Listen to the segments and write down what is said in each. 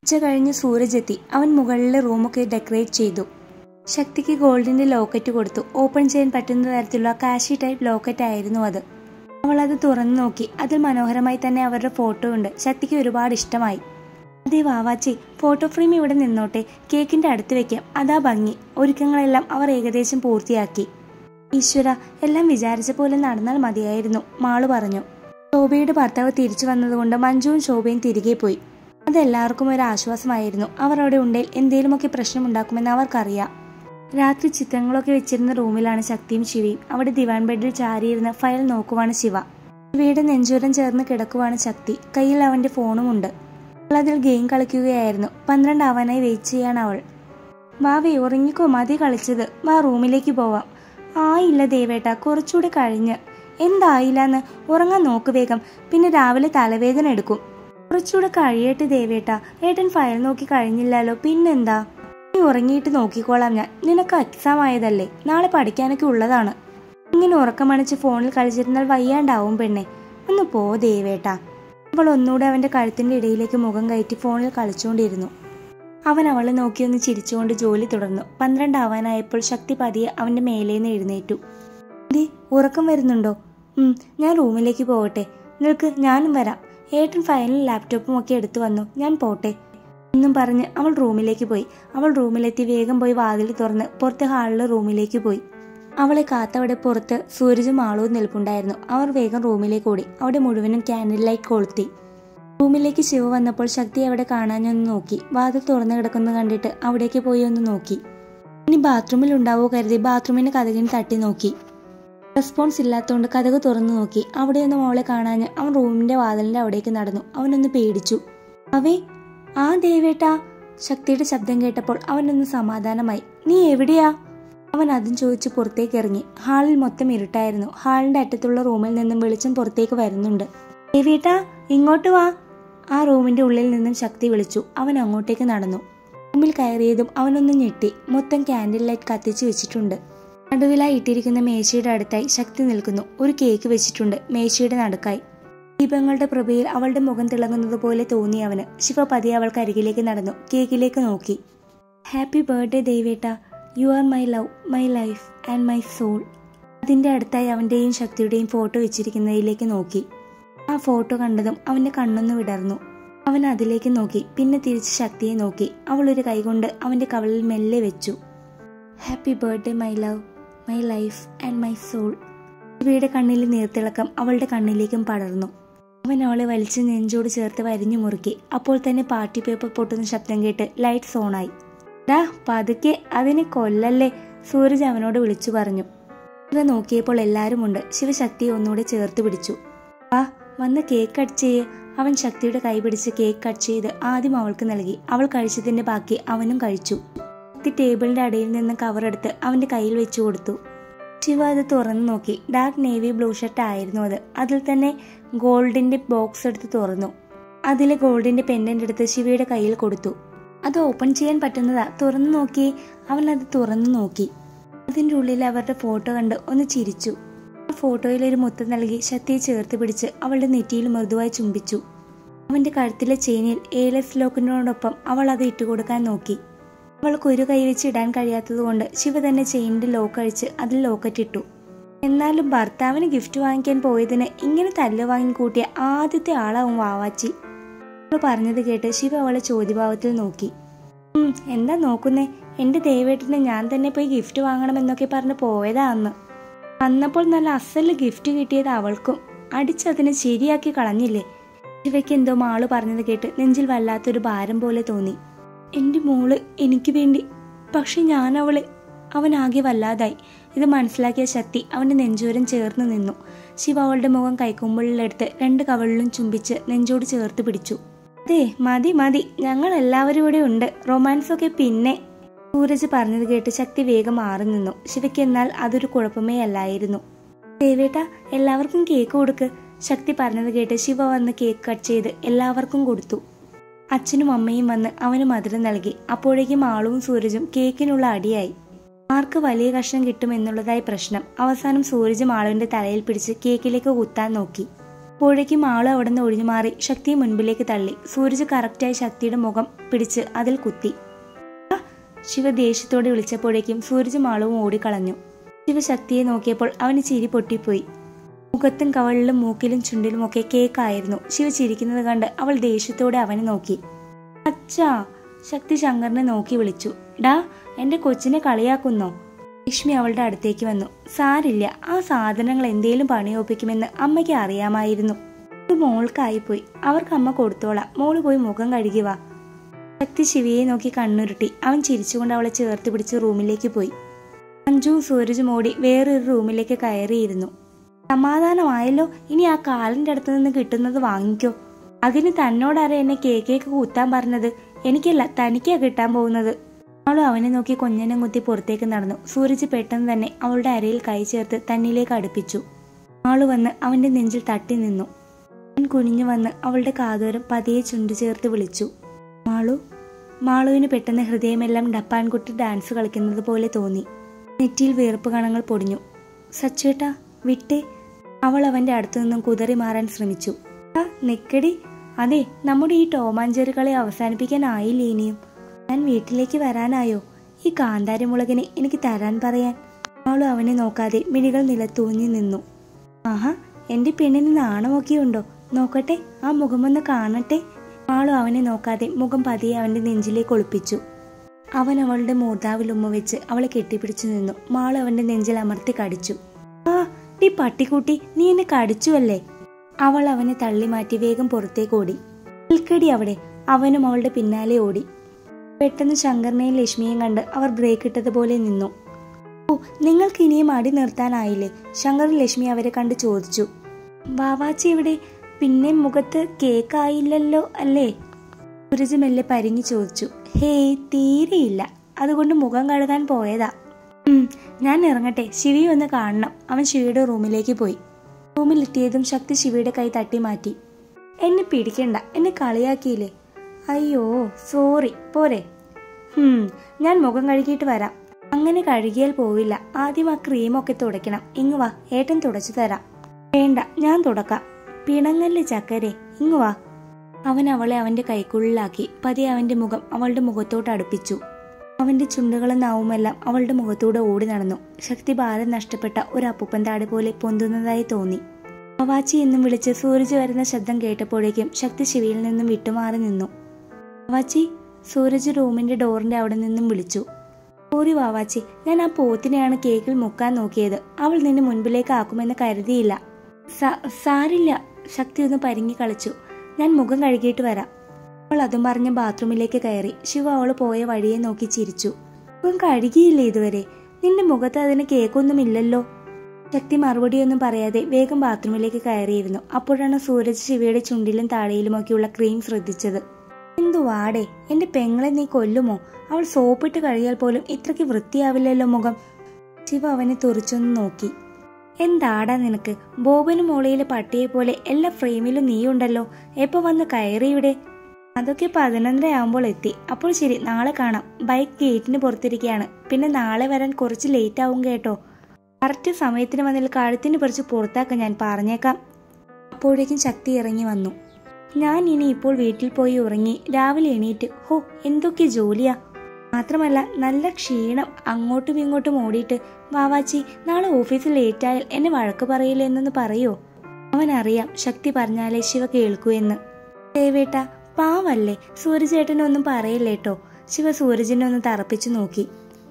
ഉച്ച കഴിഞ്ഞ് സൂരജ് എത്തി അവൻ മുകളിലെ റൂമൊക്കെ ഡെക്കറേറ്റ് ചെയ്തു ശക്തിക്ക് ഗോൾഡിന്റെ ലോക്കറ്റ് കൊടുത്തു ഓപ്പൺ ചെയ്യാൻ പറ്റുന്ന തരത്തിലുള്ള കാശി ടൈപ്പ് ലോക്കറ്റ് ആയിരുന്നു അത് അവൾ അത് തുറന്നു നോക്കി അതിൽ മനോഹരമായി തന്നെ അവരുടെ ഫോട്ടോ ഉണ്ട് ശക്തിക്ക് ഒരുപാട് ഇഷ്ടമായി അതേ വാവാച്ചി ഫോട്ടോ ഫ്രെയിം ഇവിടെ നിന്നോട്ടെ കേക്കിന്റെ അടുത്ത് വെക്കാം അതാ ഭംഗി ഒരുക്കങ്ങളെല്ലാം അവർ ഏകദേശം പൂർത്തിയാക്കി ഈശ്വര എല്ലാം വിചാരിച്ച പോലെ നടന്നാൽ മതിയായിരുന്നു മാളു പറഞ്ഞു ശോഭയുടെ ഭർത്താവ് തിരിച്ചു വന്നതുകൊണ്ട് മഞ്ജുവും ശോഭയും തിരികെ പോയി അതെല്ലാവർക്കും ഒരു ആശ്വാസമായിരുന്നു അവർ അവിടെ ഉണ്ടെങ്കിൽ എന്തേലുമൊക്കെ പ്രശ്നമുണ്ടാക്കുമെന്ന് അവർക്കറിയാം രാത്രി ചിത്രങ്ങളൊക്കെ വെച്ചിരുന്ന റൂമിലാണ് ശക്തിയും ശിവയും അവിടെ ദിവാൻ ബെഡിൽ ചാരിയിരുന്ന് ഫയൽ നോക്കുവാണ് ശിവ ശിവയുടെ നെഞ്ചൂരം ചേർന്ന് കിടക്കുവാണ് ശക്തി കയ്യിൽ അവന്റെ ഫോണുമുണ്ട് അവൾ അതിൽ ഗെയിം കളിക്കുകയായിരുന്നു പന്ത്രണ്ടാവാനായി വെയിറ്റ് ചെയ്യാണ് അവൾ വാവേ ഉറങ്ങിക്കോ മതി കളിച്ചത് വാ റൂമിലേക്ക് പോവാം ആയില്ല ദേവേട്ട കുറച്ചുകൂടി കഴിഞ്ഞ് എന്തായില്ലെന്ന് ഉറങ്ങാൻ നോക്ക് വേഗം പിന്നെ രാവിലെ തലവേദന എടുക്കും കുറച്ചുകൂടെ കഴിയട്ടെ ദേവേട്ട ഏട്ടൻ ഫയൽ നോക്കി കഴിഞ്ഞില്ലല്ലോ പിന്നെന്താ നീ ഉറങ്ങിയിട്ട് നോക്കിക്കോളാം ഞാൻ നിനക്ക് എക്സാം ആയതല്ലേ നാളെ പഠിക്കാനൊക്കെ ഉള്ളതാണ് ഇങ്ങനെ ഉറക്കമണിച്ച് ഫോണിൽ കളിച്ചിരുന്നാൽ വയ്യാണ്ടാവും പെണ്ണെ ഒന്ന് പോ ദേവേട്ട അവൾ ഒന്നുകൂടെ അവന്റെ കഴുത്തിന്റെ ഇടയിലേക്ക് മുഖം കയറ്റി ഫോണിൽ കളിച്ചുകൊണ്ടിരുന്നു അവൻ അവളെ നോക്കി ഒന്ന് ചിരിച്ചുകൊണ്ട് ജോലി തുടർന്നു പന്ത്രണ്ടാവാനായപ്പോൾ ശക്തി പതിയെ അവന്റെ മേലേന്ന് എഴുന്നേറ്റു ദേ ഉറക്കം വരുന്നുണ്ടോ ഉം ഞാൻ റൂമിലേക്ക് പോകട്ടെ നിനക്ക് ഞാനും വരാം ഏട്ടൻ ഫയലും ലാപ്ടോപ്പും ഒക്കെ എടുത്തു വന്നു ഞാൻ പോട്ടെ എന്നും പറഞ്ഞ് അവൾ റൂമിലേക്ക് പോയി അവൾ റൂമിലെത്തി വേഗം പോയി വാതിൽ തുറന്ന് പുറത്തെ ഹാളിലെ റൂമിലേക്ക് പോയി അവളെ കാത്തവിടെ പുറത്ത് സൂരജും ആളവും നിൽപ്പുണ്ടായിരുന്നു അവർ വേഗം റൂമിലേക്ക് ഓടി അവിടെ മുഴുവനും ക്യാൻഡിൽ ലൈറ്റ് കൊളുത്തി റൂമിലേക്ക് ശിവ വന്നപ്പോൾ ശക്തി അവിടെ കാണാനൊന്ന് നോക്കി വാതിൽ തുറന്നു കിടക്കുന്നത് കണ്ടിട്ട് അവിടേക്ക് പോയി ഒന്ന് നോക്കി ഇനി ബാത്റൂമിൽ ഉണ്ടാവോ കരുതി ബാത്റൂമിന്റെ കഥകിന് തട്ടി നോക്കി റെസ്പോൺസ് ഇല്ലാത്തതുകൊണ്ട് കഥക് തുറന്നു നോക്കി അവിടെയൊന്നും അവളെ കാണാഞ്ഞ് അവൻ റൂമിന്റെ വാതിലിന്റെ അവിടേക്ക് നടന്നു അവനൊന്ന് പേടിച്ചു അവേ ആ ദേവേട്ടാ ശക്തിയുടെ ശബ്ദം കേട്ടപ്പോൾ അവനൊന്ന് സമാധാനമായി നീ എവിടെയാ അവൻ അതും ചോദിച്ച് പുറത്തേക്ക് ഇറങ്ങി ഹാളിൽ മൊത്തം ഇരുട്ടായിരുന്നു ഹാളിന്റെ അറ്റത്തുള്ള റൂമിൽ നിന്നും വെളിച്ചം പുറത്തേക്ക് വരുന്നുണ്ട് ദേവേട്ടാ ഇങ്ങോട്ട് വാ ആ റൂമിന്റെ ഉള്ളിൽ നിന്നും ശക്തി വിളിച്ചു അവൻ അങ്ങോട്ടേക്ക് നടന്നു റൂമിൽ കയറിയതും അവനൊന്ന് ഞെട്ടി മൊത്തം ക്യാൻഡിൽ ലൈറ്റ് കത്തിച്ചു വെച്ചിട്ടുണ്ട് നടുവിലായി ഇട്ടിരിക്കുന്ന മേശയുടെ അടുത്തായി ശക്തി നിൽക്കുന്നു ഒരു കേക്ക് വെച്ചിട്ടുണ്ട് മേശയുടെ നടുക്കായി ദീപങ്ങളുടെ പ്രഭയിൽ അവളുടെ മുഖം തിളങ്ങുന്നത് പോലെ തോന്നി അവന് ശിവ പതിയെ അവൾക്ക് അരികിലേക്ക് നടന്നു കേക്കിലേക്ക് നോക്കി ഹാപ്പി ബർത്ത്ഡേ ദേവേട്ട you are my love my life and my soul അതിന്റെ അടുത്തായി അവന്റെയും ശക്തിയുടെയും ഫോട്ടോ വെച്ചിരിക്കുന്നതിലേക്ക് നോക്കി ആ ഫോട്ടോ കണ്ടതും അവന്റെ കണ്ണൊന്ന് വിടർന്നു അവൻ അതിലേക്ക് നോക്കി പിന്നെ തിരിച്ച് ശക്തിയെ നോക്കി അവൾ ഒരു കൈകൊണ്ട് അവന്റെ കവളിൽ മെല്ലെ വെച്ചു happy birthday my love my life and my soul ഇവയുടെ കണ്ണിലെ നീർത്തിളക്കം അവളുടെ കണ്ണിലേക്കും പടർന്നു അവൻ അവളെ വലിച്ച് നെഞ്ചോട് ചേർത്ത് വരിഞ്ഞു മുറുക്കി അപ്പോൾ തന്നെ പാർട്ടി പേപ്പർ പൊട്ടുന്ന ശബ്ദം കേട്ട് ലൈറ്റ് ഓണായി ഡാ പതുക്കെ അതിനെ കൊല്ലല്ലേ സൂരജ് അവനോട് വിളിച്ചു പറഞ്ഞു ഇവ നോക്കിയപ്പോൾ എല്ലാവരുമുണ്ട് ശിവശക്തിയെ ഒന്നുകൂടെ ചേർത്ത് പിടിച്ചു ആ വന്ന് കേക്ക് കട്ട് ചെയ്യ് അവൻ ശക്തിയുടെ കൈ പിടിച്ച് കേക്ക് കട്ട് ചെയ്ത് ആദ്യം അവൾക്ക് നൽകി അവൾ കഴിച്ചതിന്റെ ബാക്കി അവനും കഴിച്ചു ശക്തി ടേബിളിന്റെ അടിയിൽ നിന്ന് കവർ എടുത്ത് അവന്റെ കയ്യിൽ വെച്ചു കൊടുത്തു ശിവ അത് തുറന്നു നോക്കി ഡാർക്ക് നേവി ബ്ലൂ ഷർട്ട് ആയിരുന്നു അത് അതിൽ തന്നെ ഗോൾഡിന്റെ ബോക്സ് എടുത്ത് തുറന്നു അതിലെ ഗോൾഡിന്റെ പെൻഡന്റ് എടുത്ത് ശിവയുടെ കയ്യിൽ കൊടുത്തു അത് ഓപ്പൺ ചെയ്യാൻ പറ്റുന്നതാ തുറന്നു നോക്കി അവൻ അത് തുറന്നു നോക്കി അതിന്റെ ഉള്ളിൽ അവരുടെ ഫോട്ടോ കണ്ട് ഒന്ന് ചിരിച്ചു ആ ഫോട്ടോയിൽ ഒരു മുത്തം നൽകി ശക്തിയെ ചേർത്ത് പിടിച്ച് അവളുടെ നെറ്റിയിൽ മൃദുവായി ചുംബിച്ചു അവന്റെ കഴുത്തിലെ ചെയിനിൽ ഏലസ് ലോക്കിനോടൊപ്പം അവൾ അത് ഇട്ടുകൊടുക്കാൻ നോക്കി അവൾക്ക് ഒരു കൈ വെച്ച് ഇടാൻ കഴിയാത്തതുകൊണ്ട് ശിവ തന്നെ ചെയിനിന്റെ ലോക്ക് അഴിച്ച് അതിൽ ലോക്കറ്റ് ഇട്ടു എന്നാലും ഭർത്താവിന് ഗിഫ്റ്റ് വാങ്ങിക്കാൻ പോയതിന് ഇങ്ങനെ തല്ല് വാങ്ങി കൂട്ടിയ ആദ്യത്തെ ആളാവും വാവാച്ചി അവൾ പറഞ്ഞത് കേട്ട് ശിവ അവളെ ചോദ്യഭാവത്തിൽ നോക്കി ഉം എന്താ നോക്കുന്നേ എന്റെ ദേവേട്ടന് ഞാൻ തന്നെ പോയി ഗിഫ്റ്റ് വാങ്ങണമെന്നൊക്കെ പറഞ്ഞ് പോയതാ അന്ന് വന്നപ്പോൾ നല്ല അസല് ഗിഫ്റ്റ് കിട്ടിയത് അവൾക്കും അടിച്ചതിന് ശരിയാക്കി കളഞ്ഞില്ലേ ശിവയ്ക്ക് എന്തോ മാള് പറഞ്ഞത് കേട്ട് നെഞ്ചിൽ വല്ലാത്തൊരു ഭാരം പോലെ തോന്നി എന്റെ മോള് എനിക്ക് വേണ്ടി പക്ഷെ ഞാൻ അവളെ അവനാകെ വല്ലാതായി ഇത് മനസ്സിലാക്കിയ ശക്തി അവന്റെ നെഞ്ചോരം ചേർന്ന് നിന്നു ശിവ അവളുടെ മുഖം കൈക്കുമ്പിളിലെടുത്ത് രണ്ട് കവളിലും ചുംബിച്ച് നെഞ്ചോട് ചേർത്ത് പിടിച്ചു അതെ മതി മതി ഞങ്ങൾ എല്ലാവരും ഇവിടെ ഉണ്ട് റൊമാൻസ് ഒക്കെ പിന്നെ സൂരജ് പറഞ്ഞത് കേട്ട് ശക്തി വേഗം മാറി നിന്നു ശിവയ്ക്ക് എന്നാൽ അതൊരു കുഴപ്പമേ അല്ലായിരുന്നു ദേവേട്ട എല്ലാവർക്കും കേക്ക് കൊടുക്ക് ശക്തി പറഞ്ഞത് കേട്ട് ശിവ വന്ന് കേക്ക് കട്ട് ചെയ്ത് എല്ലാവർക്കും കൊടുത്തു അച്ഛനും അമ്മയും വന്ന് അവന് മധുരം നൽകി അപ്പോഴേക്കും ആളും സൂരജും കേക്കിനുള്ള അടിയായി ആർക്ക് വലിയ കഷ്ണം കിട്ടുമെന്നുള്ളതായി പ്രശ്നം അവസാനം സൂരജ് മാളുവിന്റെ തലയിൽ പിടിച്ച് കേക്കിലേക്ക് കുത്താൻ നോക്കി അപ്പോഴേക്കും ആള് അവിടെ നിന്ന് ഒഴിഞ്ഞു മാറി ശക്തിയെ മുൻപിലേക്ക് തള്ളി സൂരജ് കറക്റ്റായി ശക്തിയുടെ മുഖം പിടിച്ച് അതിൽ കുത്തി "ആ!" ശിവ ദേഷ്യത്തോടെ വിളിച്ചപ്പോഴേക്കും സൂരജ് മാളവും ഓടിക്കളഞ്ഞു ശിവശക്തിയെ നോക്കിയപ്പോൾ അവന് ചിരി പൊട്ടിപ്പോയി മുഖത്തും കവളിലും മൂക്കിലും ചുണ്ടിലും ഒക്കെ കേക്കായിരുന്നു ശിവ ചിരിക്കുന്നത് കണ്ട് അവൾ ദേഷ്യത്തോടെ അവനെ നോക്കി അച്ഛാ ശക്തി ശങ്കറിനെ നോക്കി വിളിച്ചു ഡാ എന്റെ കൊച്ചിനെ കളിയാക്കുന്നോ ലക്ഷ്മി അവളുടെ അടുത്തേക്ക് വന്നു സാരില്ല ആ സാധനങ്ങൾ എന്തേലും പണിയൊപ്പിക്കുമെന്ന് അമ്മയ്ക്ക് അറിയാമായിരുന്നു ഇത് മോൾക്കായിപ്പോയി അവർക്ക് അമ്മ കൊടുത്തോളാം മോള് പോയി മുഖം കഴുകി വാ ശക്തി ശിവയെ നോക്കി കണ്ണുരുട്ടി അവൻ ചിരിച്ചുകൊണ്ട് അവളെ ചേർത്ത് പിടിച്ച് റൂമിലേക്ക് പോയി മഞ്ജുവും സൂരജും ഓടി വേറൊരു റൂമിലേക്ക് കയറിയിരുന്നു സമാധാനമായല്ലോ ഇനി ആ കാലിന്റെ അടുത്ത് നിന്ന് കിട്ടുന്നത് വാങ്ങിക്കോ അതിന് തന്നോടാരെ എന്നെ കേക്കേക്ക് കുത്താൻ പറഞ്ഞത് എനിക്കല്ല തനിക്കാ കിട്ടാൻ പോകുന്നത് അവളും അവനെ നോക്കി കൊഞ്ഞനം കുത്തി പുറത്തേക്ക് നടന്നു സൂരജ് പെട്ടെന്ന് തന്നെ അവളുടെ അരയിൽ കൈ ചേർത്ത് തന്നിലേക്ക് അടുപ്പിച്ചു ആള് വന്ന് അവന്റെ നെഞ്ചിൽ തട്ടി നിന്നു അവൻ കുനിഞ്ഞു വന്ന് അവളുടെ കാതോരം പതിയെ ചുണ്ടു ചേർത്ത് വിളിച്ചു മാളു മാളുവിന് പെട്ടെന്ന് ഹൃദയമെല്ലാം ഡപ്പാൻകുട്ടി ഡാൻസ് കളിക്കുന്നത് പോലെ തോന്നി നെറ്റിയിൽ വീർപ്പ് കണങ്ങൾ പൊടിഞ്ഞു സച്ചേട്ടാ വിട്ടേ അവൾ അവന്റെ അടുത്തു നിന്നും കുതറി മാറാൻ ശ്രമിച്ചു ആ നിക്കടി അതെ നമ്മുടെ ഈ ടോമാഞ്ചേരി കളി അവസാനിപ്പിക്കാനായില്ലേ ഇനിയും ഞാൻ വീട്ടിലേക്ക് വരാനായോ ഈ കാന്താരി മുളകിനെ എനിക്ക് തരാൻ പറയാൻ അവളും അവനെ നോക്കാതെ മിഴികൾ നിലത്തൂങ്ങി നിന്നു ആഹാ എന്റെ പെണ്ണിന് നാണമൊക്കെ ഉണ്ടോ നോക്കട്ടെ ആ മുഖമൊന്ന് കാണട്ടെ ആളും അവനെ നോക്കാതെ മുഖം പതിയെ അവന്റെ നെഞ്ചിലേക്ക് ഒളിപ്പിച്ചു അവൻ അവളുടെ മൂർധാവിൽ ഉമ്മ വെച്ച് അവളെ കെട്ടിപ്പിടിച്ചു നിന്നു മാള് അവന്റെ നെഞ്ചിൽ അമർത്തി കടിച്ചു ആ ഈ പട്ടിക്കുട്ടി നീ എന്നെ കടിച്ചു അല്ലേ അവൾ അവനെ തള്ളി മാറ്റി വേഗം പുറത്തേക്ക് ഓടി നിൽക്കടി അവിടെ അവനും അവളുടെ പിന്നാലെ ഓടി പെട്ടെന്ന് ശങ്കറിനെയും ലക്ഷ്മിയെയും കണ്ട് അവർ ബ്രേക്ക് ഇട്ടതുപോലെ നിന്നു ഓ നിങ്ങൾക്ക് ഇനിയും അടി നിർത്താനായില്ലേ ശങ്കർ ലക്ഷ്മി അവരെ കണ്ട് ചോദിച്ചു വാവാച്ചി എവിടെ പിന്നെ മുഖത്ത് കേക്കായില്ലല്ലോ അല്ലേ സൂരജ് മെല്ലെ പരിങ്ങി ചോദിച്ചു ഹേയ് തീരെയില്ല അതുകൊണ്ട് മുഖം കഴുകാൻ പോയതാ ഉം, ഞാൻ ഇറങ്ങട്ടെ ശിവി ഒന്ന് കാണണം അവൻ ശിവയുടെ റൂമിലേക്ക് പോയി റൂമിലെത്തിയതും ശക്തി ശിവയുടെ കൈ തട്ടി മാറ്റി എന്നെ പിടിക്കണ്ട എന്നെ കളിയാക്കിയില്ലേ അയ്യോ സോറി പോരെ ഹും ഞാൻ മുഖം കഴുകിയിട്ട് വരാം അങ്ങനെ കഴുകിയാൽ പോവില്ല ആദ്യം ആ ക്രീമൊക്കെ തുടയ്ക്കണം ഇങ്ങ് വാ ഏട്ടൻ തുടച്ചു തരാം വേണ്ട ഞാൻ തുടക്കാം പിണങ്ങല്ലേ ചക്കരെ ഇങ്ങ് വാ അവൻ അവളെ അവന്റെ കൈക്കുള്ളിലാക്കി പതിയെ അവന്റെ മുഖം അവളുടെ മുഖത്തോട്ട് അടുപ്പിച്ചു അവന്റെ ചുണ്ടുകളും നാവുമെല്ലാം അവളുടെ മുഖത്തൂടെ ഓടി നടന്നു ശക്തി ഭാരം നഷ്ടപ്പെട്ട ഒരു അപ്പൂപ്പൻ താടി പോലെ പൊന്തുന്നതായി തോന്നി അവാച്ചി എന്നും വിളിച്ച് സൂരജ് വരുന്ന ശബ്ദം കേട്ടപ്പോഴേക്കും ശക്തി ശിവയിൽ നിന്നും വിട്ടുമാറി നിന്നു വാവാച്ചി സൂരജ് റൂമിന്റെ ഡോറിന്റെ അവിടെ നിന്നും വിളിച്ചു സോറി വാവാച്ചി ഞാൻ ആ പോത്തിനെയാണ് കേക്കിൽ മുക്കാൻ നോക്കിയത് അവൾ നിന്നെ മുൻപിലേക്ക് ആക്കുമെന്ന് കരുതിയില്ല സ- സാരില്ല ശക്തി ഒന്ന് പരിങ്ങി കളിച്ചു ഞാൻ മുഖം കഴുകിയിട്ട് വരാം അവൾ അതും പറഞ്ഞ് ബാത്റൂമിലേക്ക് കയറി ശിവ അവള് പോയ വഴിയെ നോക്കി ചിരിച്ചു മുഖം കഴുകിയില്ലേ ഇതുവരെ നിന്റെ മുഖത്ത് അതിന് കേക്കൊന്നുമില്ലല്ലോ ശക്തി മറുപടിയൊന്നും പറയാതെ വേഗം ബാത്റൂമിലേക്ക് കയറിയിരുന്നു അപ്പോഴാണ് സൂരജ് ശിവയുടെ ചുണ്ടിലും താഴയിലുമൊക്കെയുള്ള ക്രീം ശ്രദ്ധിച്ചത് എന്തുവാടേ എന്റെ പെങ്ങളെ നീ കൊല്ലുമോ അവൾ സോപ്പിട്ട് കഴിയാൽ പോലും ഇത്രയ്ക്ക് വൃത്തിയാവില്ലല്ലോ മുഖം ശിവ അവനെ തുറിച്ചൊന്ന് നോക്കി എന്താടാ നിനക്ക് ബോബനും മോളയിലെ പട്ടിയെ പോലെ എല്ലാ ഫ്രെയിമിലും നീയുണ്ടല്ലോ എപ്പോ വന്ന് കയറി ഇവിടെ അതൊക്കെ പതിനൊന്നര ആവുമ്പോൾ എത്തി അപ്പോൾ ശരി നാളെ കാണാം ബൈക്ക് ഗേറ്റിന് പുറത്തിരിക്കുകയാണ് പിന്നെ നാളെ വരാൻ കുറച്ച് ലേറ്റ് ആവും കേട്ടോ കറക്റ്റ് സമയത്തിന് വന്നിൽ കഴുത്തിന് പറിച്ച് പുറത്താക്കാൻ ഞാൻ പറഞ്ഞേക്കാം അപ്പോഴേക്കും ശക്തി ഇറങ്ങി വന്നു ഞാൻ ഇനി ഇപ്പോൾ വീട്ടിൽ പോയി ഉറങ്ങി രാവിലെ എണീറ്റ് ഹോ എന്തൊക്കെ ജോലിയാ മാത്രമല്ല നല്ല ക്ഷീണം അങ്ങോട്ടും ഇങ്ങോട്ടും ഓടിയിട്ട് വാവാച്ചി നാളെ ഓഫീസിൽ ലേറ്റായാൽ എന്നെ വഴക്ക് പറയില്ല എന്നൊന്ന് പറയോ അവൻ അറിയാം ശക്തി പറഞ്ഞാലേ ശിവ കേൾക്കൂ എന്ന് ദേവേട്ട പാവല്ലേ സൂരജേട്ടനൊന്നും പറയില്ലേട്ടോ ശിവ സൂരജിനെ ഒന്ന് തറപ്പിച്ചു നോക്കി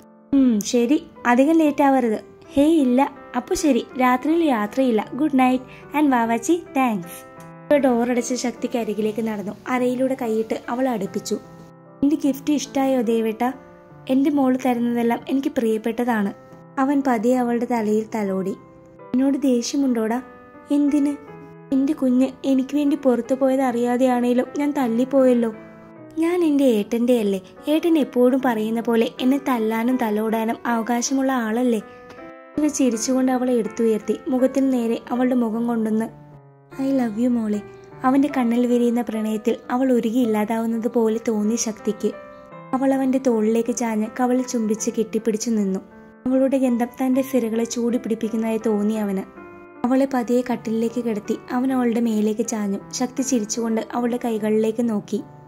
ഉം ശരി അധികം ലേറ്റ് ആവരുത് ഹേയ് ഇല്ല അപ്പൊ ശരി രാത്രിയിൽ യാത്രയില്ല ഗുഡ് നൈറ്റ് ആൻഡ് വാവാച്ചി താങ്ക്സ് ഡോർ അടച്ച ശക്തിക്ക് അരികിലേക്ക് നടന്നു അരയിലൂടെ കൈയിട്ട് അവൾ അടുപ്പിച്ചു എന്റെ ഗിഫ്റ്റ് ഇഷ്ടായോ ദേവേട്ട എന്റെ മോള് തരുന്നതെല്ലാം എനിക്ക് പ്രിയപ്പെട്ടതാണ് അവൻ പതിയെ അവളുടെ തലയിൽ തലോടി എന്നോട് ദേഷ്യമുണ്ടോടാ എന്തിന് എന്റെ കുഞ്ഞ് എനിക്ക് വേണ്ടി പുറത്തു പോയത് അറിയാതെയാണേലും ഞാൻ തല്ലിപ്പോയല്ലോ ഞാൻ എന്റെ ഏട്ടന്റെ അല്ലേ ഏട്ടൻ എപ്പോഴും പറയുന്ന പോലെ എന്നെ തല്ലാനും തലോടാനും അവകാശമുള്ള ആളല്ലേ ഇവ ചിരിച്ചുകൊണ്ട് അവളെ എടുത്തുയർത്തി മുഖത്തിന് നേരെ അവളുടെ മുഖം കൊണ്ടൊന്ന് ഐ ലവ് യു മോളെ അവന്റെ കണ്ണിൽ വിരിയുന്ന പ്രണയത്തിൽ അവൾ ഉരുകി ഇല്ലാതാവുന്നത് പോലെ തോന്നി ശക്തിക്ക് അവൾ അവന്റെ തോളിലേക്ക് ചാഞ്ഞ് കവളിൽ ചുംബിച്ച് കെട്ടിപ്പിടിച്ചു നിന്നു അവളുടെ ഗന്ധം തന്റെ സിരകളെ ചൂടി പിടിപ്പിക്കുന്നതായി തോന്നി അവന് അവളെ പതിയെ കട്ടിലിലേക്ക് കിടത്തി അവൻ അവളുടെ മേലേക്ക് ചാഞ്ഞു ശക്തി ചിരിച്ചുകൊണ്ട് അവളുടെ കൈകളിലേക്ക് നോക്കി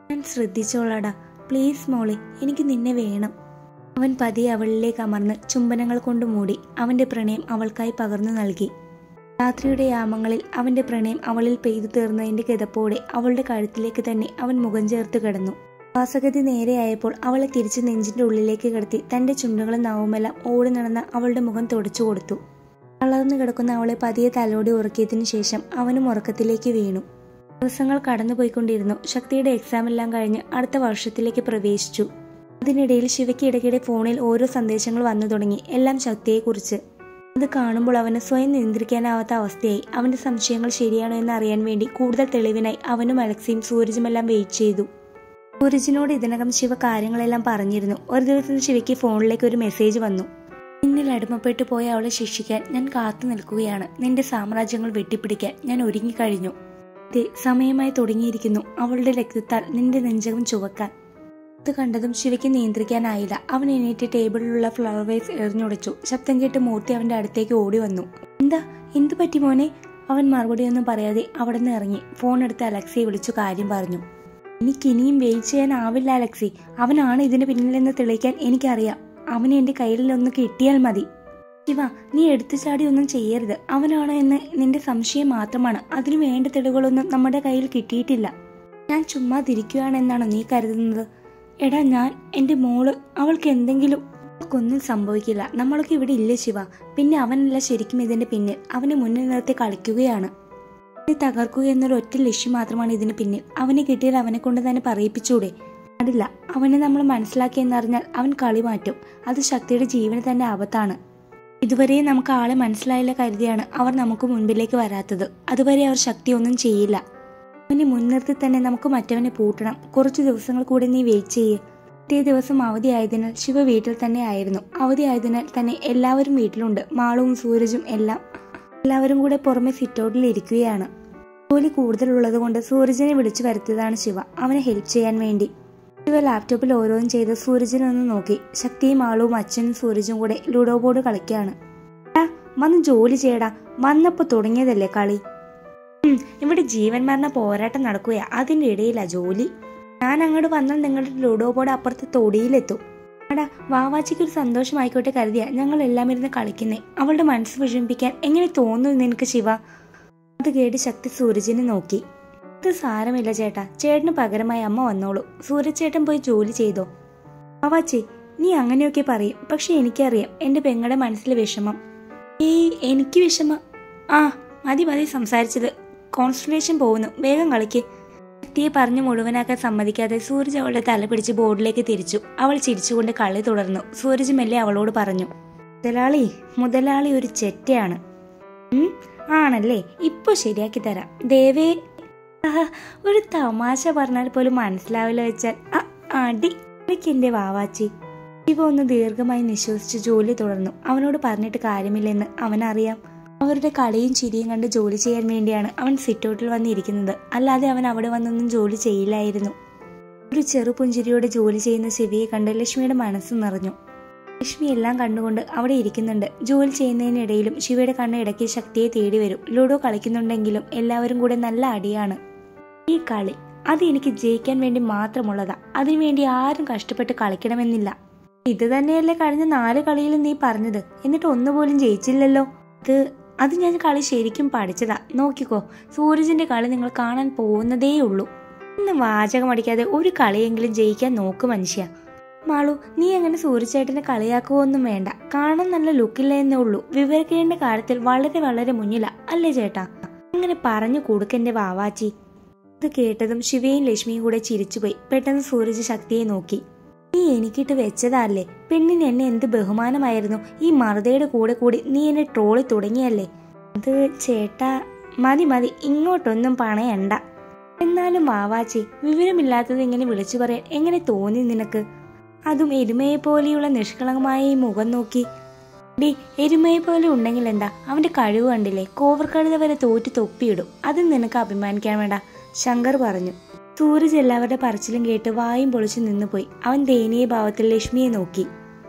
ഞാൻ ശ്രദ്ധിച്ചോളാടാ പ്ലീസ് മോളെ എനിക്ക് നിന്നെ വേണം അവൻ പതിയെ അവളിലേക്ക് അമർന്ന് ചുംബനങ്ങൾ കൊണ്ട് മൂടി അവന്റെ പ്രണയം അവൾക്കായി പകർന്നു നൽകി രാത്രിയുടെ യാമങ്ങളിൽ അവന്റെ പ്രണയം അവളിൽ പെയ്തു തീർന്നതിന്റെ കിതപ്പോടെ അവളുടെ കഴുത്തിലേക്ക് തന്നെ അവൻ മുഖം ചേർത്ത് കിടന്നു വാസഗതി നേരെയായപ്പോൾ അവളെ തിരിച്ച് നെഞ്ചിന്റെ ഉള്ളിലേക്ക് കിടത്തി തന്റെ ചുണ്ടുകളും നാവുമെല്ലാം ഓടി നടന്ന അവളുടെ മുഖം തുടച്ചു കൊടുത്തു തളർന്നു കിടക്കുന്ന അവളെ പതിയെ തലോടി ഉറക്കിയതിനു ശേഷം അവനും ഉറക്കത്തിലേക്ക് വീണു ദിവസങ്ങൾ കടന്നുപോയിക്കൊണ്ടിരുന്നു ശക്തിയുടെ എക്സാം എല്ലാം കഴിഞ്ഞ് അടുത്ത വർഷത്തിലേക്ക് പ്രവേശിച്ചു അതിനിടയിൽ ശിവയ്ക്ക് ഇടയ്ക്കിടെ ഫോണിൽ ഓരോ സന്ദേശങ്ങൾ വന്നു തുടങ്ങി എല്ലാം ശക്തിയെക്കുറിച്ച് അത് കാണുമ്പോൾ അവന് സ്വയം നിയന്ത്രിക്കാനാവാത്ത അവസ്ഥയായി അവന്റെ സംശയങ്ങൾ ശരിയാണോ എന്ന് അറിയാൻ വേണ്ടി കൂടുതൽ തെളിവിനായി അവനും അലക്സിയും സൂരജുമെല്ലാം വെയിറ്റ് ചെയ്തു സൂരജിനോട് ഇതിനകം ശിവ കാര്യങ്ങളെല്ലാം പറഞ്ഞിരുന്നു ഒരു ദിവസം ശിവയ്ക്ക് ഫോണിലേക്ക് ഒരു മെസ്സേജ് വന്നു നിന്നിൽ അടിമപ്പെട്ടു പോയ അവളെ ശിക്ഷിക്കാൻ ഞാൻ കാത്തു നിൽക്കുകയാണ് നിന്റെ സാമ്രാജ്യങ്ങൾ വെട്ടിപ്പിടിക്കാൻ ഞാൻ ഒരുങ്ങിക്കഴിഞ്ഞു ദേ, സമയമായി തുടങ്ങിയിരിക്കുന്നു അവളുടെ രക്തത്താൽ നിന്റെ നെഞ്ചകം ചുവക്കാൻ അത് കണ്ടതും ശിവയ്ക്ക് നിയന്ത്രിക്കാനായില്ല അവൻ എണീറ്റ് ടേബിളിലുള്ള ഫ്ലവർ വേസ് എറിഞ്ഞുടച്ചു ശബ്ദം കേട്ട് മൂർത്തി അവന്റെ അടുത്തേക്ക് ഓടി വന്നു എന്താ എന്തു പറ്റി മോനെ അവൻ മറുപടിയൊന്നും പറയാതെ അവിടെ നിന്ന് ഇറങ്ങി ഫോൺ എടുത്ത് അലക്സിയെ വിളിച്ചു കാര്യം പറഞ്ഞു എനിക്ക് ഇനിയും വെയിറ്റ് ചെയ്യാനാവില്ല അലക്സി അവനാണ് ഇതിന് പിന്നിലെന്ന് തെളിയിക്കാൻ എനിക്കറിയാം അവന് എന്റെ കയ്യിൽ ഒന്ന് കിട്ടിയാൽ മതി ശിവ നീ എടുത്തു ചാടി ഒന്നും ചെയ്യരുത് അവനാണ് എന്ന് നിന്റെ സംശയം മാത്രമാണ് അതിനു വേണ്ട തെളിവുകളൊന്നും നമ്മുടെ കയ്യിൽ കിട്ടിയിട്ടില്ല ഞാൻ ചുമ്മാ തിരിക്കുകയാണെന്നാണോ നീ കരുതുന്നത് എടാ ഞാൻ എന്റെ മോള് അവൾക്ക് എന്തെങ്കിലും അവൾക്കൊന്നും സംഭവിക്കില്ല നമ്മളൊക്കെ ഇവിടെ ഇല്ല ശിവ പിന്നെ അവനല്ല ശരിക്കും ഇതിന്റെ പിന്നിൽ അവനെ മുന്നിൽ നിർത്തി കളിക്കുകയാണ് അവനെ തകർക്കുക എന്നൊരു ഒറ്റ ലക്ഷ്യം മാത്രമാണ് ഇതിന് പിന്നിൽ അവനെ കിട്ടിയാൽ അവനെ കൊണ്ട് തന്നെ പറയിപ്പിച്ചൂടെ പാടില്ല അവനെ നമ്മൾ മനസ്സിലാക്കിയെന്നറിഞ്ഞാൽ അവൻ കളി മാറ്റും അത് ശക്തിയുടെ ജീവന് തന്നെ ആപത്താണ് ഇതുവരെ നമുക്ക് ആളെ മനസ്സിലായില്ല കരുതിയാണ് അവർ നമുക്ക് മുൻപിലേക്ക് വരാത്തത് അതുവരെ അവർ ശക്തി ഒന്നും ചെയ്യില്ല അവനെ മുൻനിർത്തി തന്നെ നമുക്ക് മറ്റവനെ പൂട്ടണം കുറച്ചു ദിവസങ്ങൾ കൂടി നീ വെയിറ്റ് ചെയ്യേ പിറ്റേ ദിവസം അവധിയായതിനാൽ ശിവ വീട്ടിൽ തന്നെ ആയിരുന്നു അവധിയായതിനാൽ തന്നെ എല്ലാവരും വീട്ടിലുണ്ട് മാളുവും സൂരജും എല്ലാം എല്ലാവരും കൂടെ പുറമെ സിറ്റൗട്ടിൽ ഇരിക്കുകയാണ് ജോലി കൂടുതലുള്ളത് കൊണ്ട് സൂരജിനെ വിളിച്ചു വരുത്തിയതാണ് ശിവ അവനെ ഹെൽപ്പ് ചെയ്യാൻ വേണ്ടി ശിവ ലാപ്ടോപ്പിൽ ഓരോന്നും ചെയ്ത് സൂരജിനെ ഒന്ന് നോക്കി ശക്തിയും ആളും അച്ഛനും സൂരജും കൂടെ ലുഡോ ബോർഡ് കളിക്കുകയാണ് "എടാ, വന്ന് ജോലി ചെയ്യടാ വന്നപ്പോ തുടങ്ങിയതല്ലേ കളി ഉം, ഇവിടെ ജീവൻ മരണ പോരാട്ടം നടക്കുകയാ അതിന്റെ ഇടയിലാ ജോലി ഞാൻ അങ്ങോട്ട് വന്നാൽ നിങ്ങളുടെ ലുഡോ ബോർഡ് അപ്പുറത്ത് തൊടിയിലെത്തും എടാ വാവാച്ചിക്ക് ഒരു സന്തോഷമായിക്കോട്ടെ കരുതിയ ഞങ്ങൾ എല്ലാം ഇരുന്ന് കളിക്കുന്നേ അവളുടെ മനസ്സ് വിഷമിപ്പിക്കാൻ എങ്ങനെ തോന്നുന്നു നിനക്ക് ശിവ അത് കേട്ട് ശക്തി സൂരജിനെ നോക്കി ഇത് സാരമില്ല ചേട്ടാ ചേട്ടന് പകരമായി അമ്മ വന്നോളൂ സൂരജ് ചേട്ടൻ പോയി ജോലി ചെയ്തോ വാവാച്ചി നീ അങ്ങനെയൊക്കെ പറയും പക്ഷെ എനിക്കറിയാം എന്റെ പെങ്ങളുടെ മനസ്സിലെ വിഷമം ഏയ് എനിക്ക് വിഷമം ആ മതി മതി സംസാരിച്ചത് കോൺസെൻട്രേഷൻ പോകുന്നു വേഗം കളിക്ക് ശക്തിയെ പറഞ്ഞു മുഴുവനാക്കാൻ സമ്മതിക്കാതെ സൂരജ് അവളുടെ തല പിടിച്ച് ബോർഡിലേക്ക് തിരിച്ചു അവൾ ചിരിച്ചുകൊണ്ട് കളി തുടർന്നു സൂരജ് മെല്ലെ അവളോട് പറഞ്ഞു മുതലാളി മുതലാളി ഒരു ചെറ്റയാണ് ഉം, ആണല്ലേ ഇപ്പൊ ശരിയാക്കി തരാം ദേവേ ആഹ്, ഒരു തമാശ പറഞ്ഞാൽ പോലും മനസ്സിലാവില്ല വെച്ചാൽ അ, അടി എന്റെ വാവാച്ചി ശിവ ഒന്ന് ദീർഘമായി നിശ്വസിച്ച് ജോലി തുടർന്നു അവനോട് പറഞ്ഞിട്ട് കാര്യമില്ലെന്ന് അവനറിയാം അവരുടെ കളിയും ചിരിയും കണ്ട് ജോലി ചെയ്യാൻ വേണ്ടിയാണ് അവൻ സിറ്റൗട്ടിൽ വന്നിരിക്കുന്നത് അല്ലാതെ അവൻ അവിടെ വന്നൊന്നും ജോലി ചെയ്യില്ലായിരുന്നു ഒരു ചെറുപുഞ്ചിരിയോടെ ജോലി ചെയ്യുന്ന ശിവയെ കണ്ട് ലക്ഷ്മിയുടെ മനസ്സ് നിറഞ്ഞു ലക്ഷ്മി എല്ലാം കണ്ടുകൊണ്ട് അവിടെ ഇരിക്കുന്നുണ്ട് ജോലി ചെയ്യുന്നതിനിടയിലും ശിവയുടെ കണ്ണ് ഇടയ്ക്ക് ശക്തിയെ തേടി വരും ലൂഡോ കളിക്കുന്നുണ്ടെങ്കിലും എല്ലാവരും കൂടെ നല്ല അടിയാണ് ഈ കളി അത് എനിക്ക് ജയിക്കാൻ വേണ്ടി മാത്രമുള്ളതാ അതിനുവേണ്ടി ആരും കഷ്ടപ്പെട്ട് കളിക്കണമെന്നില്ല ഇത് തന്നെയല്ലേ കഴിഞ്ഞ നാല് കളിയിലും നീ പറഞ്ഞത് എന്നിട്ട് ഒന്നുപോലും ജയിച്ചില്ലല്ലോ അത് അത് ഞാൻ കളി ശരിക്കും പഠിച്ചതാ നോക്കിക്കോ സൂരജിന്റെ കളി നിങ്ങൾ കാണാൻ പോകുന്നതേ ഉള്ളൂ ഇന്ന് വാചകം അടിക്കാതെ ഒരു കളിയെങ്കിലും ജയിക്കാൻ നോക്ക് മനുഷ്യ മാളു നീ അങ്ങനെ സൂര്യചേട്ടനെ കളിയാക്കുവൊന്നും വേണ്ട കാണാൻ നല്ല ലുക്കില്ല എന്നേ ഉള്ളൂ വിവരിക്കേണ്ട കാര്യത്തിൽ വളരെ വളരെ മുന്നിലാ അല്ലേ ചേട്ടാ അങ്ങനെ പറഞ്ഞു കൊടുക്കെന്റെ വാവാച്ചി ഇത് കേട്ടതും ശിവയും ലക്ഷ്മിയും കൂടെ ചിരിച്ചുപോയി പെട്ടെന്ന് സൂരജ് ശക്തിയെ നോക്കി നീ എനിക്കിട്ട് വെച്ചതല്ലേ പെണ്ണിന് എന്നെ എന്ത് ബഹുമാനമായിരുന്നു ഈ മറുതയുടെ കൂടെ കൂടി നീ എന്നെ ട്രോളി തുടങ്ങിയല്ലേ അത് ചേട്ടാ മതി മതി ഇങ്ങോട്ടൊന്നും പണയണ്ട എന്നാലും വാവാച്ചി വിവരമില്ലാത്തത് ഇങ്ങനെ വിളിച്ചു പറയാൻ എങ്ങനെ തോന്നി നിനക്ക് അതും എരുമയെ പോലെയുള്ള നിഷ്കളങ്കമായ ഈ മുഖം നോക്കി ഡി എരുമയെ പോലെ ഉണ്ടെങ്കിൽ എന്താ അവന്റെ കഴിവ് കണ്ടില്ലേ കോവർ കഴുത വരെ തോറ്റ് തൊപ്പിയിടും അത് നിനക്ക് അഭിമാനിക്കാൻ വേണ്ട ശങ്കർ പറഞ്ഞു സൂരജ് എല്ലാവരുടെ പറച്ചിലും കേട്ട് വായും പൊളിച്ചു നിന്നുപോയി അവൻ ദയനീയ ഭാവത്തിൽ ലക്ഷ്മിയെ നോക്കി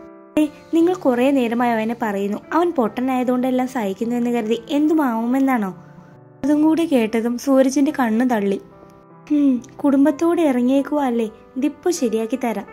ഏ നിങ്ങൾ കുറെ നേരമായി അവനെ പറയുന്നു അവൻ പൊട്ടനായതുകൊണ്ടെല്ലാം സഹിക്കുന്നു എന്ന് കരുതി എന്തുമാവുമെന്നാണോ അതും കൂടി കേട്ടതും സൂരജിന്റെ കണ്ണു തള്ളി ഉം, കുടുംബത്തോടെ ഇറങ്ങിയേക്കുവാ അല്ലേ ഇതിപ്പോ ശരിയാക്കി തരാം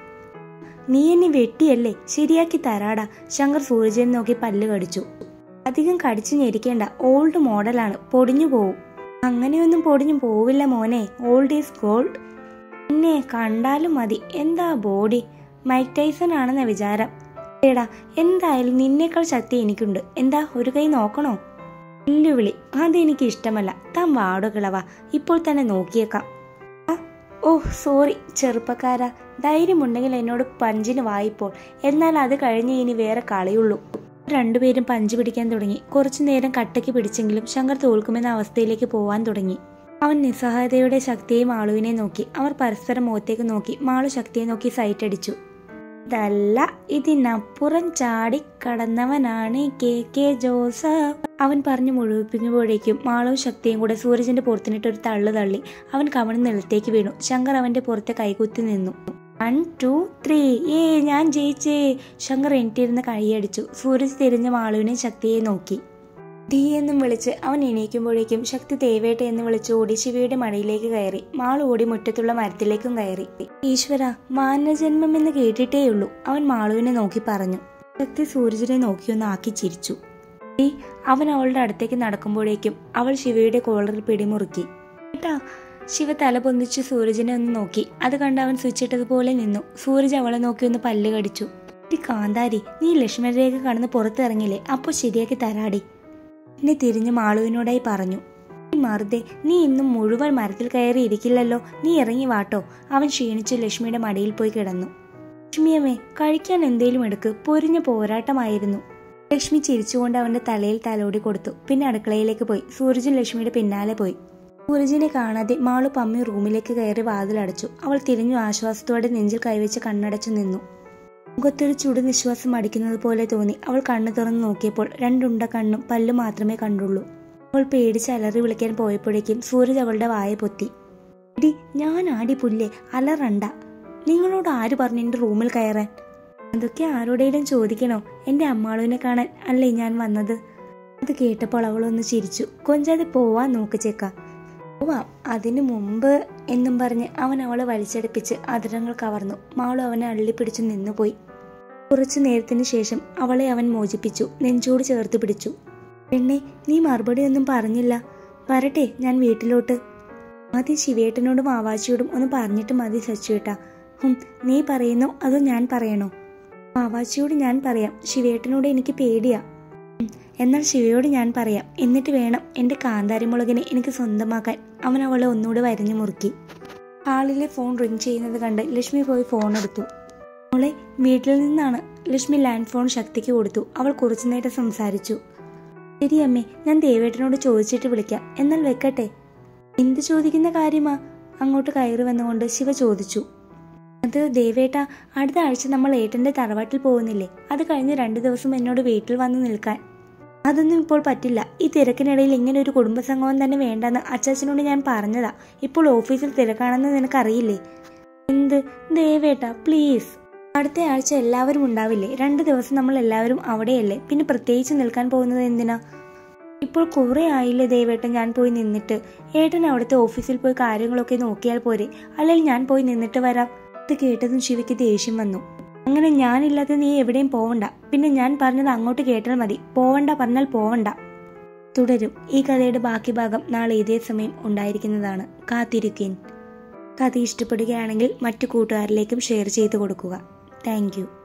നീ എന്നെ വെട്ടിയല്ലേ ശരിയാക്കി തരാടാ ശങ്കർ സൂരജനെ നോക്കി പല്ല് കടിച്ചു അധികം കടിച്ചു ഞെരിക്കേണ്ട ഓൾഡ് മോഡലാണ് പൊടിഞ്ഞു പോവും അങ്ങനെയൊന്നും പൊടിഞ്ഞു പോവില്ല മോനെ ഓൾഡ് ഈസ് ഗോൾഡ് എന്നെ കണ്ടാലും മതി എന്താ ബോഡി മൈക്ക് ടൈസൺ ആണെന്ന വിചാരം എടാ എന്തായാലും നിന്നേക്കാൾ ശക്തി എനിക്കുണ്ട് എന്താ ഒരു കൈ നോക്കണോ വെല്ലുവിളി അതെനിക്ക് ഇഷ്ടമല്ല താൻ വാടോ കിളവാ ഇപ്പോൾ തന്നെ നോക്കിയേക്കാം ആ, ഓ സോറി ചെറുപ്പക്കാരാ ധൈര്യമുണ്ടെങ്കിൽ എന്നോട് പഞ്ചിന് വായിപ്പോൾ എന്നാൽ അത് കഴിഞ്ഞ് ഇനി വേറെ കളിയുള്ളൂ രണ്ടുപേരും പഞ്ച് പിടിക്കാൻ തുടങ്ങി കുറച്ചു നേരം കട്ടയ്ക്ക് പിടിച്ചെങ്കിലും ശങ്കർ തോൽക്കുമെന്ന അവസ്ഥയിലേക്ക് പോവാൻ തുടങ്ങി അവൻ നിസ്സഹായതയുടെ ശക്തിയെ മാളുവിനെ നോക്കി അവർ പരസ്പരം മുഖത്തേക്ക് നോക്കി മാളു ശക്തിയെ നോക്കി സൈറ്റ് അടിച്ചു ഇതല്ല ഇതിനപ്പുറം ചാടി കടന്നവനാണ് കെ കെ ജോസഫ് അവൻ പറഞ്ഞു മുഴുവിപ്പിക്കുമ്പോഴേക്കും മാളവും ശക്തിയും കൂടെ സൂരജിന്റെ പുറത്തിനിട്ട് ഒരു തള്ളു തള്ളി അവൻ കവണ് നിലത്തേക്ക് വീണു ശങ്കർ അവന്റെ പുറത്തെ കൈകുത്തി നിന്നു വൺ ടു ത്രീ ഏ ഞാൻ ജയിച്ചേ ശങ്കർ എണീറ്റിരുന്ന് കൈയടിച്ചു സൂരജ് തിരിഞ്ഞ മാളുവിനെ ശക്തിയെ നോക്കി ഡി എന്നും വിളിച്ച് അവൻ എണീക്കുമ്പോഴേക്കും ശക്തി ദേവേട്ട എന്ന് വിളിച്ച് ഓടി ശിവയുടെ മടിയിലേക്ക് കയറി മാൾ ഓടി മുറ്റത്തുള്ള മരത്തിലേക്കും കയറി ഈശ്വര മാനജന്മം എന്ന് കേട്ടിട്ടേയുള്ളൂ അവൻ മാളുവിനെ നോക്കി പറഞ്ഞു ശക്തി സൂരജിനെ നോക്കിയൊന്ന് ആക്കി ചിരിച്ചു ഡി അവൻ അവളുടെ അടുത്തേക്ക് നടക്കുമ്പോഴേക്കും അവൾ ശിവയുടെ കോളറിൽ പിടിമുറുക്കി ഏട്ടാ ശിവ തല പൊന്തിച്ച് സൂരജിനെ ഒന്ന് നോക്കി അത് കണ്ട് അവൻ സ്വിച്ചിട്ടതുപോലെ നിന്നു സൂരജ് അവളെ നോക്കി ഒന്ന് പല്ല് കടിച്ചു "എടി കാന്താരി നീ ലക്ഷ്മണരേഖ കടന്ന് പുറത്തിറങ്ങില്ലേ അപ്പോൾ ശരിയാക്കി തരാടി എന്നെ തിരിഞ്ഞ് മാളുവിനോടായി പറഞ്ഞു "ഈ മറുതെ നീ ഇന്നും മുഴുവൻ മരത്തിൽ കയറി ഇരിക്കില്ലല്ലോ നീ ഇറങ്ങി വാട്ടോ അവൻ ക്ഷീണിച്ച് ലക്ഷ്മിയുടെ മടിയിൽ പോയി കിടന്നു ലക്ഷ്മിയമ്മേ കഴിക്കാൻ എന്തേലും എടുക്ക് പൊരിഞ്ഞ പോരാട്ടമായിരുന്നു ലക്ഷ്മി ചിരിച്ചുകൊണ്ട് അവന്റെ തലയിൽ തലോടി കൊടുത്തു പിന്നെ അടുക്കളയിലേക്ക് പോയി സൂരജും ലക്ഷ്മിയുടെ പിന്നാലെ പോയി സൂരജിനെ കാണാതെ മാളു പമ്മി റൂമിലേക്ക് കയറി വാതിലടച്ചു അവൾ തിരിഞ്ഞു ആശ്വാസത്തോടെ നെഞ്ചിൽ കൈവച്ച് കണ്ണടച്ചു നിന്നു മുഖത്തൊരു ചുടു നിശ്വാസം അടിക്കുന്നത് പോലെ തോന്നി അവൾ കണ്ണു തുറന്നു നോക്കിയപ്പോൾ രണ്ടുണ്ട കണ്ണും പല്ലും മാത്രമേ കണ്ടുള്ളൂ അവൾ പേടിച്ച് അലറി വിളിക്കാൻ പോയപ്പോഴേക്കും സൂരജ് അവളുടെ വായ പൊത്തി എടി ഞാൻ ആടി പുല്ലേ അലറണ്ട നിങ്ങളോട് ആര് പറഞ്ഞു എന്റെ റൂമിൽ കയറാൻ അതൊക്കെ ആരോടെങ്കിലും ചോദിക്കണോ എന്റെ അമ്മാളുവിനെ കാണാൻ അല്ലേ ഞാൻ വന്നത് അത് കേട്ടപ്പോൾ അവളൊന്ന് ചിരിച്ചു കൊഞ്ചാതെ പോവാൻ നോക്ക് ചേക്ക പോവാം അതിനു മുമ്പ് എന്നും പറഞ്ഞ് അവൻ അവളെ വലിച്ചടുപ്പിച്ച് അതിരങ്ങൾ കവർന്നു മാളു അവനെ അള്ളിപ്പിടിച്ചു നിന്നുപോയി കുറച്ചു നേരത്തിന് ശേഷം അവളെ അവൻ മോചിപ്പിച്ചു നെഞ്ചോട് ചേർത്ത് പിടിച്ചു പെണ്ണെ നീ മറുപടി ഒന്നും പറഞ്ഞില്ല വരട്ടെ ഞാൻ വീട്ടിലോട്ട് മതി ശിവേട്ടനോടും ആവാച്ചിയോടും ഒന്ന് പറഞ്ഞിട്ട് മതി സച്ചുവേട്ടാ ഹും നീ പറയുന്നോ അതോ ഞാൻ പറയണോ ആവാച്ചിയോട് ഞാൻ പറയാം ശിവേട്ടനോട് എനിക്ക് പേടിയാ ഉം, എന്നാൽ ശിവയോട് ഞാൻ പറയാം എന്നിട്ട് വേണം എന്റെ കാന്താരിമുളകിനെ എനിക്ക് സ്വന്തമാക്കാൻ അവൻ അവളെ ഒന്നുകൂടെ വരഞ്ഞു മുറുക്കി ഹാളിലെ ഫോൺ റിങ് ചെയ്യുന്നത് കണ്ട് ലക്ഷ്മി പോയി ഫോൺ എടുത്തു മോളെ വീട്ടിൽ നിന്നാണ് ലക്ഷ്മി ലാൻഡ് ഫോൺ ശക്തിക്ക് കൊടുത്തു അവൾ കുറച്ചു നേരം സംസാരിച്ചു ശരി അമ്മേ ഞാൻ ദേവേട്ടനോട് ചോദിച്ചിട്ട് വിളിക്കാം എന്നാൽ വെക്കട്ടെ എന്ത് ചോദിക്കുന്ന കാര്യമാ അങ്ങോട്ട് കയറി വന്നുകൊണ്ട് ശിവ ചോദിച്ചു അത് ദേവേട്ട അടുത്ത ആഴ്ച നമ്മൾ ഏട്ടന്റെ തറവാട്ടിൽ പോകുന്നില്ലേ അത് കഴിഞ്ഞ് രണ്ടു ദിവസം എന്നോട് വീട്ടിൽ വന്ന് നിൽക്കാൻ അതൊന്നും ഇപ്പോൾ പറ്റില്ല ഈ തിരക്കിനിടയിൽ ഇങ്ങനെ ഒരു കുടുംബസംഗമം തന്നെ വേണ്ടെന്ന് അച്ചാച്ചനോട് ഞാൻ പറഞ്ഞതാ ഇപ്പോൾ ഓഫീസിൽ തിരക്കാണെന്ന് നിനക്കറിയില്ലേ എന്ത് ദേവേട്ട പ്ലീസ് അടുത്ത ആഴ്ച എല്ലാവരും ഉണ്ടാവില്ലേ രണ്ട് ദിവസം നമ്മൾ എല്ലാവരും അവിടെയല്ലേ പിന്നെ പ്രത്യേകിച്ച് നിൽക്കാൻ പോകുന്നത് എന്തിനാ ഇപ്പോൾ കുറെ ആയില്ലേ ദേവേട്ടൻ ഞാൻ പോയി നിന്നിട്ട് ഏട്ടൻ അവിടുത്തെ ഓഫീസിൽ പോയി കാര്യങ്ങളൊക്കെ നോക്കിയാൽ പോരെ അല്ലെങ്കിൽ ഞാൻ പോയി നിന്നിട്ട് വരാം ഇത് കേട്ടതും ശിവയ്ക്ക് ദേഷ്യം വന്നു അങ്ങനെ ഞാനില്ലാതെ നീ എവിടെയും പോവണ്ട പിന്നെ ഞാൻ പറഞ്ഞത് അങ്ങോട്ട് കേട്ടാൽ മതി പോവണ്ട പറഞ്ഞാൽ പോവണ്ട തുടരും ഈ കഥയുടെ ബാക്കി ഭാഗം നാളെ ഇതേ സമയം ഉണ്ടായിരിക്കുന്നതാണ് കാത്തിരിക്കേൻ കഥ ഇഷ്ടപ്പെടുകയാണെങ്കിൽ മറ്റു കൂട്ടുകാരിലേക്കും ഷെയർ ചെയ്ത് കൊടുക്കുക താങ്ക്